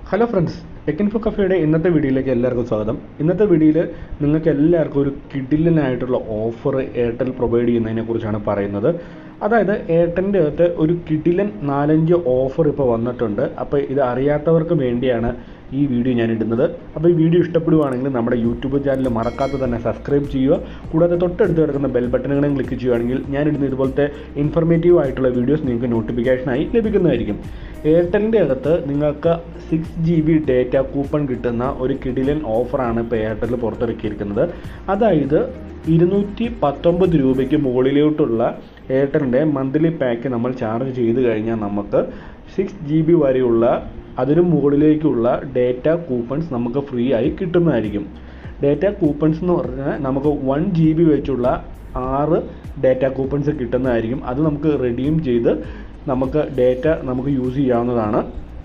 hello friends tech info കഫേയുടെ ഇന്നത്തെ വീഡിയോയിലേക്ക് എല്ലാവർക്കും സ്വാഗതം ഇന്നത്തെ വീഡിയോയിൽ നിങ്ങൾക്ക് എല്ലാവർക്കും ഒരു കിഡിലിനായിട്ടുള്ള ഓഫർ എയർടെൽ പ്രൊവൈഡ് ചെയ്യുന്നതിനെ കുറിച്ചാണ് പറയുന്നത് അതായത് എയർടെലിൻ്റെ അകത്ത് ഒരു കിഡിലൻ നാലഞ്ച് ഓഫർ ഇപ്പോൾ വന്നിട്ടുണ്ട് അപ്പോൾ ഇത് അറിയാത്തവർക്ക് വേണ്ടിയാണ് ഈ വീഡിയോ ഞാൻ ഇടുന്നത് അപ്പോൾ ഈ വീഡിയോ ഇഷ്ടപ്പെടുവാണെങ്കിൽ നമ്മുടെ യൂട്യൂബ് ചാനൽ മറക്കാതെ തന്നെ സബ്സ്ക്രൈബ് ചെയ്യുക കൂടാതെ തൊട്ടടുത്ത് കിടക്കുന്ന ബെൽ ബട്ടണുകളും ക്ലിക്ക് ചെയ്യുകയാണെങ്കിൽ ഞാനിടുന്ന ഇതുപോലത്തെ ഇൻഫർമേറ്റീവ് ആയിട്ടുള്ള വീഡിയോസ് നിങ്ങൾക്ക് നോട്ടിഫിക്കേഷനായി ലഭിക്കുന്നതായിരിക്കും എയർടെലിൻ്റെ അകത്ത് നിങ്ങൾക്ക് six G B data coupon കിട്ടുന്ന ഒരു കിഡിലൻ ഓഫറാണ് ഇപ്പോൾ എയർടെൽ പുറത്തിറക്കിയിരിക്കുന്നത് അതായത് ഇരുന്നൂറ്റി പത്തൊമ്പത് രൂപയ്ക്ക് മുകളിലോട്ടുള്ള എയർടെലിൻ്റെ മന്ത്ലി പാക്ക് നമ്മൾ ചാർജ് ചെയ്ത് കഴിഞ്ഞാൽ നമുക്ക് സിക്സ് ജി ബി വരെയുള്ള അതിനു മുകളിലേക്കുള്ള ഡേറ്റ കൂപ്പൺസ് നമുക്ക് ഫ്രീ ആയി കിട്ടുന്നതായിരിക്കും ഡേറ്റ കൂപ്പൺസ് എന്ന് പറഞ്ഞാൽ നമുക്ക് വൺ ജി ബി വെച്ചുള്ള ആറ് ഡേറ്റ കൂപ്പൺസ് കിട്ടുന്നതായിരിക്കും അത് നമുക്ക് റെഡീം ചെയ്ത് നമുക്ക് ഡേറ്റ നമുക്ക് യൂസ് ചെയ്യാവുന്നതാണ്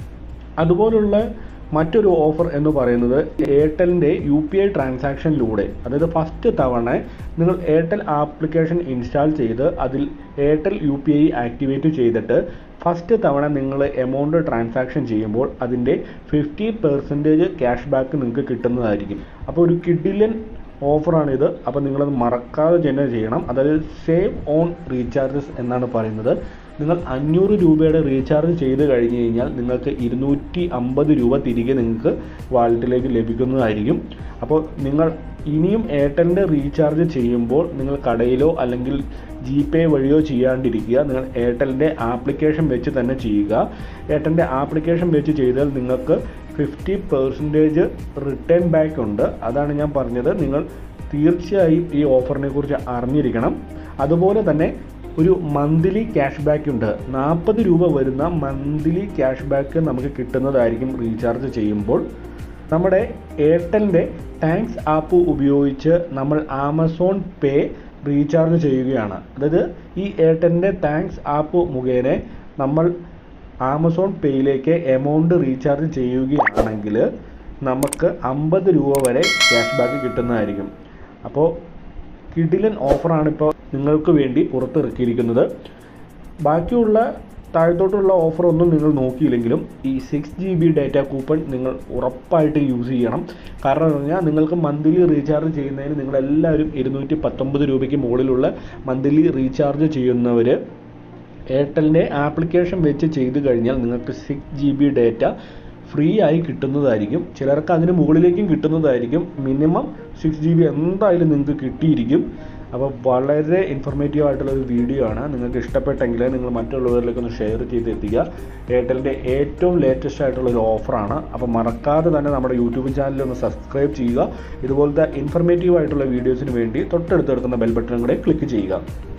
അതുപോലുള്ള മറ്റൊരു ഓഫർ എന്ന് പറയുന്നത് എയർടെലിൻ്റെ യു പി ഐ ട്രാൻസാക്ഷനിലൂടെ അതായത് ഫസ്റ്റ് തവണ നിങ്ങൾ എയർടെൽ ആപ്ലിക്കേഷൻ ഇൻസ്റ്റാൾ ചെയ്ത് അതിൽ Airtel U P I activate ചെയ്തിട്ട് ഫസ്റ്റ് തവണ നിങ്ങൾ എമൗണ്ട് ട്രാൻസാക്ഷൻ ചെയ്യുമ്പോൾ അതിൻ്റെ ഫിഫ്റ്റി പെർസെൻറ്റേജ് ക്യാഷ് ബാക്ക് നിങ്ങൾക്ക് കിട്ടുന്നതായിരിക്കും അപ്പോൾ ഒരു കിഡിലൻ ഓഫറാണിത് അപ്പോൾ നിങ്ങളത് മറക്കാതെ തന്നെ ചെയ്യണം അതായത് സേവ് ഓൺ റീചാർജസ് എന്നാണ് പറയുന്നത് നിങ്ങൾ അഞ്ഞൂറ് രൂപയുടെ റീചാർജ് ചെയ്ത് കഴിഞ്ഞ് കഴിഞ്ഞാൽ നിങ്ങൾക്ക് ഇരുന്നൂറ്റി അമ്പത് രൂപ തിരികെ നിങ്ങൾക്ക് വാലറ്റിലേക്ക് ലഭിക്കുന്നതായിരിക്കും അപ്പോൾ നിങ്ങൾ ഇനിയും എയർടെലിൻ്റെ റീചാർജ് ചെയ്യുമ്പോൾ നിങ്ങൾ കടയിലോ അല്ലെങ്കിൽ ജി പേ വഴിയോ ചെയ്യാണ്ടിരിക്കുക നിങ്ങൾ എയർടെലിൻ്റെ ആപ്ലിക്കേഷൻ വെച്ച് തന്നെ ചെയ്യുക എയർടെലിൻ്റെ ആപ്ലിക്കേഷൻ വെച്ച് ചെയ്താൽ നിങ്ങൾക്ക് ഫിഫ്റ്റി പെർസെൻറ്റേജ് റിട്ടേൺ ബാക്ക് ഉണ്ട് അതാണ് ഞാൻ പറഞ്ഞത് നിങ്ങൾ തീർച്ചയായും ഈ ഓഫറിനെ കുറിച്ച് അറിഞ്ഞിരിക്കണം അതുപോലെ തന്നെ ഒരു മന്ത്ലി ക്യാഷ് ബാക്ക് ഉണ്ട് നാൽപ്പത് രൂപ വരുന്ന മന്ത്ലി ക്യാഷ് ബാക്ക് നമുക്ക് കിട്ടുന്നതായിരിക്കും റീചാർജ് ചെയ്യുമ്പോൾ നമ്മുടെ എയർടെലിൻ്റെ താങ്ക്സ് ആപ്പ് ഉപയോഗിച്ച് നമ്മൾ ആമസോൺ പേ റീചാർജ് ചെയ്യുകയാണ് അതായത് ഈ എയർടെലിൻ്റെ താങ്ക്സ് ആപ്പ് മുഖേന നമ്മൾ ആമസോൺ പേയിലേക്ക് എമൗണ്ട് റീചാർജ് ചെയ്യുകയാണെങ്കിൽ നമുക്ക് അമ്പത് രൂപ വരെ ക്യാഷ് ബാക്ക് കിട്ടുന്നതായിരിക്കും അപ്പോൾ കിഡിലൻ ഓഫറാണ് ഇപ്പോൾ നിങ്ങൾക്ക് വേണ്ടി പുറത്തിറക്കിയിരിക്കുന്നത് ബാക്കിയുള്ള താഴത്തോട്ടുള്ള ഓഫർ ഒന്നും നിങ്ങൾ നോക്കിയില്ലെങ്കിലും ഈ six G B data coupon നിങ്ങൾ ഉറപ്പായിട്ട് യൂസ് ചെയ്യണം കാരണം എന്ന് പറഞ്ഞാൽ നിങ്ങൾക്ക് മന്ത്ലി റീചാർജ് ചെയ്യുന്നതിന് നിങ്ങളെല്ലാവരും ഇരുന്നൂറ്റി പത്തൊമ്പത് രൂപയ്ക്ക് മുകളിലുള്ള മന്ത്ലി റീചാർജ് ചെയ്യുന്നവർ എയർടെലിൻ്റെ ആപ്ലിക്കേഷൻ വെച്ച് ചെയ്ത് കഴിഞ്ഞാൽ നിങ്ങൾക്ക് six G B data free ആയി കിട്ടുന്നതായിരിക്കും ചിലർക്ക് അതിന് മുകളിലേക്കും കിട്ടുന്നതായിരിക്കും മിനിമം സിക്സ് ജി ബി എന്തായാലും നിങ്ങൾക്ക് കിട്ടിയിരിക്കും അപ്പോൾ വളരെ ഇൻഫർമേറ്റീവ് ആയിട്ടുള്ള ഒരു വീഡിയോ ആണ് നിങ്ങൾക്ക് ഇഷ്ടപ്പെട്ടെങ്കിൽ നിങ്ങൾ മറ്റുള്ളവരിലേക്ക് ഒന്ന് ഷെയർ ചെയ്ത് എത്തിക്കുക എയർടെലിൻ്റെ ഏറ്റവും ലേറ്റസ്റ്റ് ആയിട്ടുള്ള ഒരു ഓഫറാണ് അപ്പോൾ മറക്കാതെ തന്നെ നമ്മുടെ യൂട്യൂബ് ചാനൽ ഒന്ന് സബ്സ്ക്രൈബ് ചെയ്യുക ഇതുപോലത്തെ ഇൻഫർമേറ്റീവ് ആയിട്ടുള്ള വീഡിയോസിന് വേണ്ടി തൊട്ടടുത്ത് കിടക്കുന്ന ബെൽ ബട്ടണും കൂടെ ക്ലിക്ക് ചെയ്യുക